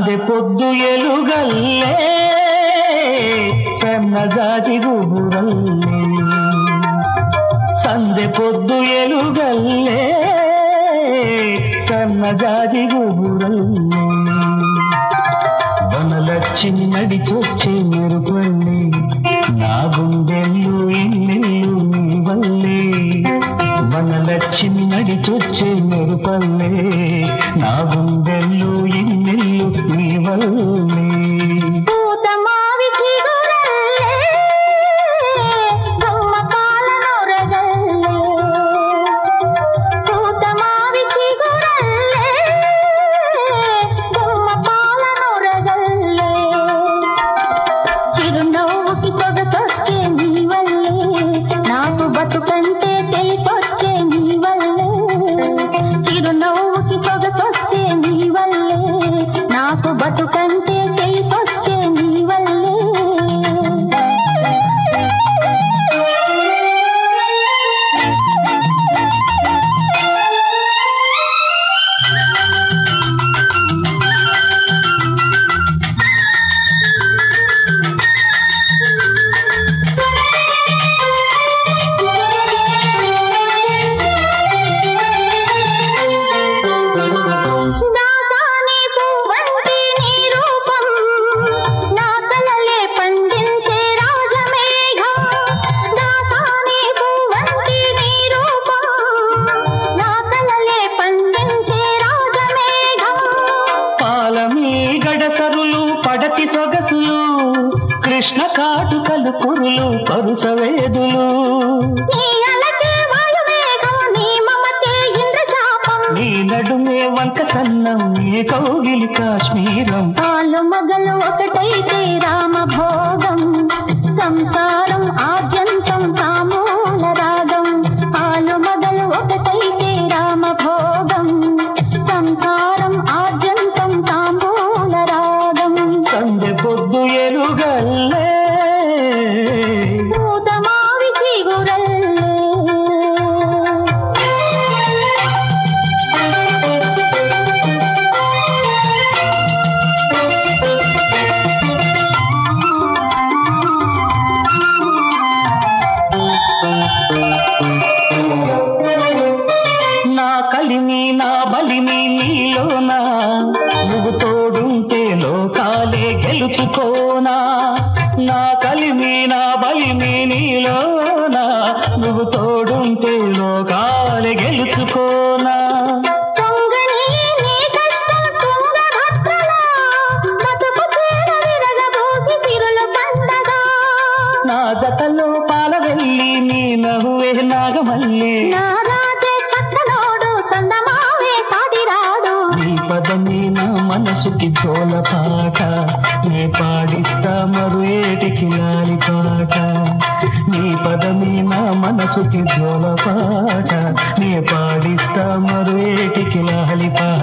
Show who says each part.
Speaker 1: సందె పొద్దు ఎలుగల్లే సన్నజాతి గుబురల్లే సందె పొద్దు ఎలుగల్లే సన్నజాతి గుబురల్లే వనలక్ష్మి నడిచొచ్చే మెరుపల్లే నా గుండెల్లు ఇన్నెల్లు నీ వల్లే వనలక్ష్మి నడిచొచ్చే మెరుపల్లే నా గుండెల్లు ఇన్నెల్లు నీ వల్లే
Speaker 2: పూతమావి చిగురల్లే, గుమ్మ పాలనొరగల్లే. పూతమావి చిగురల్లే, గుమ్మ పాలనొరగల్లే. చిరునవ్వుకి సొగసొచ్చే నీ వల్లే నాకు బతుకంటే తెలిసొచ్చే నీ వల్లే చిరునవ్వుకి సొగసొచ్చే నీ వల్లే నాకు బతుకంటే తెలిసొచ్చే నీ వల్లే దాసాని పువ్వంటి నీ రూపం నా కలలే పండించే రాజమేఘం దాసాని పువ్వంటి నీ రూపం నా కలలే పండించే రాజమేఘం
Speaker 1: పాలమీ గడసరులు పడతి సొగసులు కృష్ణ కాటుకలు కురులు పరుసవేదులు
Speaker 2: నీ అలకే వాయువేగం నీ మమతే ఇంద్రజాపం
Speaker 1: నీ నడుమే వంక సన్నం నీ కౌగిలి కాశ్మీరం
Speaker 2: ఆలు మగలు ఒకటైతే రామభోగం సంసారం ఆద్యంతం తామూల రాగం ఆలు మగలు ఒకటైతే రామభోగం సంసారం ఆద్యంతం తాంబూల రాగం
Speaker 1: సందె పొద్దు ఎలుగల్లే
Speaker 2: పూతమావి
Speaker 1: నా కలిమి నా బలిమి నీలోనా నువ్వు తోడుంటే లోకాలే గెలుచుకోనా నా కలిమి నా బలిమి నీలోనా నువ్వు తోడుంటే లోకాలే గెలుచుకోనా
Speaker 2: పొంగని నీ కష్టం తుంగభద్రలా బతుకు చీర విరగబోసి సిరుల పండగా
Speaker 1: నా జతలో పాల వెళ్ళి నీ నవ్వే నాగమల్లి
Speaker 2: నారాజే చక్కనోడు సందమావే సాటిరాడు
Speaker 1: నీ పదమే నా మనసుకి జోల పాట నే పాడిస్తా మరు ఏటికి లాలి పాట నీ పదమే నా మనసుకి జోల పాట నే పాడిస్తా మరు ఏటికి లాలి పాట